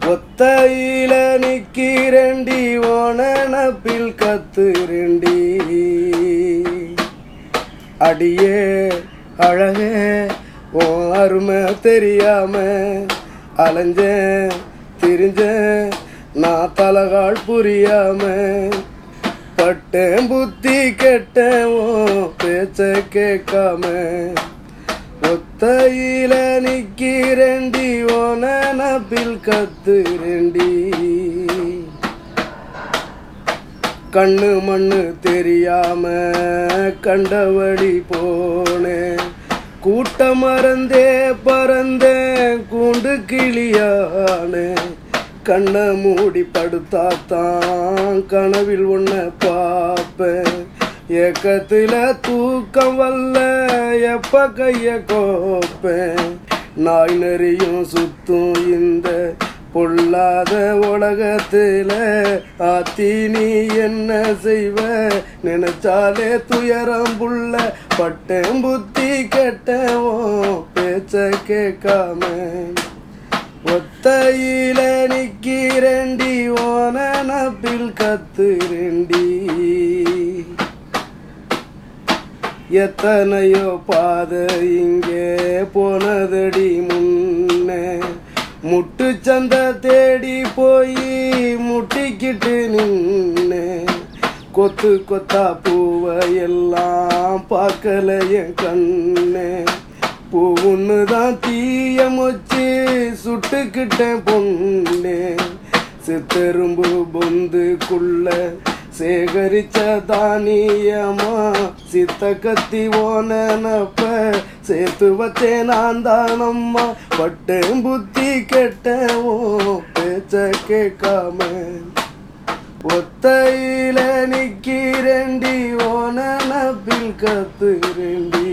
ஒத்தையில நிக்கிறண்டி ஓனப்பில் கத்துரண்டி அடியே அழகே உன் அருமை தெரியாம அலைஞ்சேன் திரிஞ்சேன் நான் தலகால் புரியாம பட்டேன் புத்தி கெட்டேன் உன் பேச்ச கேட்காம ஒத்தையில நிக்கிறண்டி ஓனப்பில் கத்துரண்டி கண்ணு மண்ணு தெரியாம கண்டவழி போனேன் கூட்டம் மறந்தே பறந்தேன் கூண்டு கிளியானே கண்ணை மூடி படுத்தாத்தான் கனவில் ஒன்ன பார்ப்பேன் ஏக்கத்துல தூக்கம் வல்ல எப்ப கைய கோப்பேன் நாய் நெறியும் சுத்தும் இந்த பொல்லாத உலகத்துல ஆத்தி நீ என்ன செய்வ நினைச்சாலே துயரம் புள்ள பட்டேன் புத்தி கெட்டவோ பேச்ச கேட்காம ஒத்தையில நிக்கிறண்டி ஓனப்பில் கத்துரண்டி எத்தனையோ பாதை இங்கே போனதடி முன்னே முட்டு சந்த தேடி போய் முட்டிக்கிட்டு நின்னே கொத்து கொத்தா பூவை எல்லாம் பார்க்கல என் கண்ணே பூவுன்னு தான் தீய மொச்சு சுட்டுக்கிட்டேன் பொண்ணே சித்தெரும்பு பொந்துக்குள்ள சேகரிச்ச தானியமா சித்த கத்தி ஓனப்ப சேர்த்து வச்சேன் நான் தானம்மா பட்டேன் புத்தி கெட்டவோ பேச்ச கேட்காம ஒத்தையில நிக்கிறண்டி ஓனப்பில் கத்துரண்டி